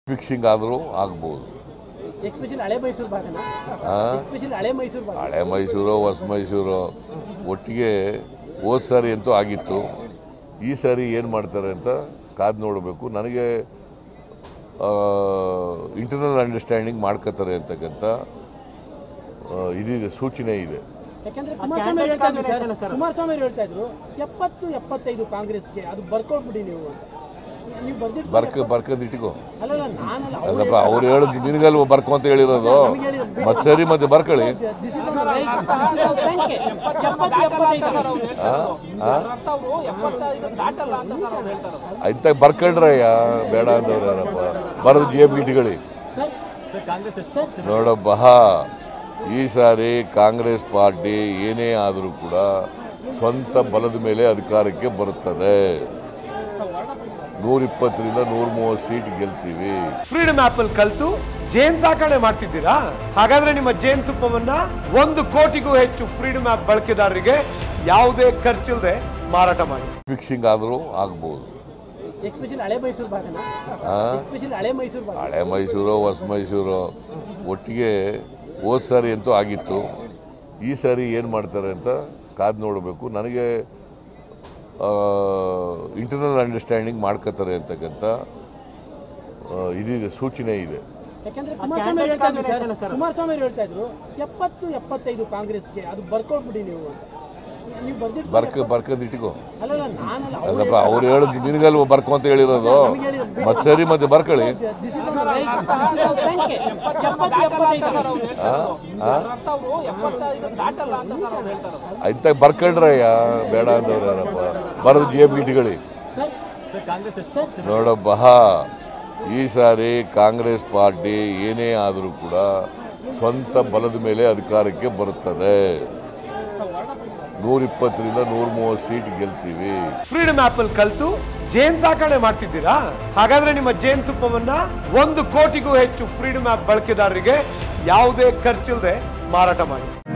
Fixing ಆದರೂ ಆಗ್ಬೋದು especially ಹಳೆ ಮೈಸೂರು ಭಾಗನ ಆ? ಎಸ್ಪೆಷಲಿ ಹಳೆ ಮೈಸೂರು ಭಾಗ ಹಳೆ ಮೈಸೂರು ಹೊಸ ಮೈಸೂರು ಒಟ್ಟಿಗೆ ಹೋದ ಸಾರಿ ಅಂತೂ ಆಗಿತ್ತು ಈ ಸಾರಿ ಏನು ಮಾಡ್ತಾರೆ ಅಂತ ಕಾದು ನೋಡಬೇಕು ನನಗೆ ಇಂಟರ್ನಲ್ ಅಂಡರ್ಸ್ಟ್ಯಾಂಡಿಂಗ್ ಮಾಡ್ಕೋತಾರೆ ಅಂತಕ್ಕಂಥ ಆ, ಇದಿದೆ ಸೂಚನೆ ಇದೆ ಯಾಕಂದ್ರೆ ಕುಮಾರಸ್ವಾಮಿ ಅವ್ರು ಹೇಳ್ತಾ ಇದ್ರು ಸರ್ ಕುಮಾರಸ್ವಾಮಿ ಅವ್ರು ಹೇಳ್ತಾ ಇದ್ರು ಎಪ್ಪತ್ತು ಎಪ್ಪತ್ತೈದು ಕಾಂಗ್ರೆಸ್ಗೆ ಅದು ಬರ್ಕೊಟ್ಬಿಡಿ ನೀವು ಅಂತ. ನೀವು ಬರ್ದಿಟ್ಟು ಬರ್ಕ ಬರ್ಕದಿಟ್ಕೋ ಅಲ್ಲಲ್ಲ ನಾನಲ್ಲ ಅವ್ರು ಅಲ್ಲಪ್ಪ ಅವ್ರು ಹೇಳಿದ್ ನಿನಗಲ್ವ ಬರ್ಕೊ ಅಂತ ಹೇಳಿರೋದು ಮತ್ತೆ ಸರಿ ಮತ್ತೆ ಬರ್ಕೊಳ್ಳಿ This is the right- this is the ಸಂಖ್ಯೆ. ಎಪ್ಪತ್ತು ಎಪ್ಪತ್ತೈದು ಆ? ಆ? ಇಂಥ ಬರ್ಕೊಂಡ್ರಯ್ಯ ಬೇಡ ಅಂದವ್ರು ಯಾರಪ್ಪ ಬರೆದು ಜೇಬ್ ಇಟ್ಕೊಳ್ಳಿ ಸರ್ ನೋಡಬ್ಬ ಈ ಸಾರಿ ಕಾಂಗ್ರೆಸ್ ಪಾರ್ಟಿ ಏನೇ ಆದರೂ ಕೂಡ ಸ್ವಂತ ಬಲದ ಮೇಲೆ ಅಧಿಕಾರಕ್ಕೆ ಬರುತ್ತದೆ ನೂರಿಪ್ಪತ್ತರಿಂದ ನೂರ ಮೂವತ್ತು ಸೀಟ್ ಗೆಲ್ತೀವಿ ಫ್ರೀಡಮ್ ಆಪ್ ಅಲ್ಲಿ ಕಲ್ತು ಜೇನ್ ಸಾಕಣೆ ಮಾಡ್ತಿದ್ದೀರಾ ಹಾಗಾದ್ರೆ ನಿಮ್ಮ ಜೇನ್ ತುಪ್ಪವನ್ನ ಒಂದು ಕೋಟಿಗೂ ಹೆಚ್ಚು ಫ್ರೀಡಮ್ ಆಪ್ ಬಳಕೆದಾರರಿಗೆ ಯಾವುದೇ ಖರ್ಚಿಲ್ಲದೆ ಮಾರಾಟ ಮಾಡಿ ಫಿಕ್ಸಿಂಗ್ ಆದರೂ ಆಗ್ಬೋದು ಎಸ್ಪೆಷಲಿ ಹಳೆ ಮೈಸೂರು ಭಾಗನ ಆ? ಎಸ್ಪೆಷಲಿ ಹಳೆ ಮೈಸೂರು ಭಾಗ ಹಳೆ ಮೈಸೂರು ಹೊಸ ಮೈಸೂರು ಒಟ್ಟಿಗೆ ಹೋದ ಸಾರಿ ಅಂತೂ ಆಗಿತ್ತು ಈ ಸಾರಿ ಏನು ಮಾಡ್ತಾರೆ ಅಂತ ಕಾದು ನೋಡಬೇಕು ನನಗೆ ಇಂಟರ್ನಲ್ ಅಂಡರ್ಸ್ಟ್ಯಾಂಡಿಂಗ್ ಮಾಡ್ಕೋತಾರೆ ಅಂತಕ್ಕಂಥ ಆ, ಇದಿದೆ ಸೂಚನೆ ಇದೆ ಯಾಕಂದ್ರೆ ಕುಮಾರಸ್ವಾಮಿ ಅವ್ರು ಹೇಳ್ತಾ ಇದ್ರು ಸರ್ ಕುಮಾರಸ್ವಾಮಿ ಅವ್ರು ಹೇಳ್ತಾ ಇದ್ರು ಎಪ್ಪತ್ತು ಎಪ್ಪತ್ತೈದು ಕಾಂಗ್ರೆಸ್ಗೆ ಅದು ಬರ್ಕೊಟ್ಬಿಡಿ ನೀವು ಅಂತ. ನೀವು ಬರ್ದಿಟ್ಟು ಬರ್ಕ ಬರ್ಕದಿಟ್ಕೋ ಅಲ್ಲಲ್ಲ ನಾನಲ್ಲ ಅವ್ರು ಅಲ್ಲಪ್ಪ ಅವ್ರು ಹೇಳಿದ್ ನಿನಗಲ್ವ ಬರ್ಕೊ ಅಂತ ಹೇಳಿರೋದು ಮತ್ತೆ ಸರಿ ಮತ್ತೆ ಬರ್ಕೊಳ್ಳಿ This is the right- this is the ಸಂಖ್ಯೆ. ಎಪ್ಪತ್ತು ಎಪ್ಪತ್ತೈದು ಆ? ಆ? ಇಂಥ ಬರ್ಕೊಂಡ್ರಯ್ಯ ಬೇಡ ಅಂದವ್ರು ಯಾರಪ್ಪ ಬರೆದು ಜೇಬ್ ಇಟ್ಕೊಳ್ಳಿ ಸರ್ ನೋಡಬ್ಬ ಈ ಸಾರಿ ಕಾಂಗ್ರೆಸ್ ಪಾರ್ಟಿ ಏನೇ ಆದರೂ ಕೂಡ ಸ್ವಂತ ಬಲದ ಮೇಲೆ ಅಧಿಕಾರಕ್ಕೆ ಬರುತ್ತದೆ ನೂರಿಪ್ಪತ್ತರಿಂದ ನೂರ ಮೂವತ್ತು ಸೀಟ್ ಗೆಲ್ತೀವಿ ಫ್ರೀಡಮ್ ಆಪ್ ಅಲ್ಲಿ ಕಲ್ತು ಜೇನ್ ಸಾಕಣೆ ಮಾಡ್ತಿದ್ದೀರಾ ಹಾಗಾದ್ರೆ ನಿಮ್ಮ ಜೇನ್ ತುಪ್ಪವನ್ನ ಒಂದು ಕೋಟಿಗೂ ಹೆಚ್ಚು ಫ್ರೀಡಮ್ ಆಪ್ ಬಳಕೆದಾರರಿಗೆ ಯಾವುದೇ ಖರ್ಚಿಲ್ಲದೆ ಮಾರಾಟ ಮಾಡಿ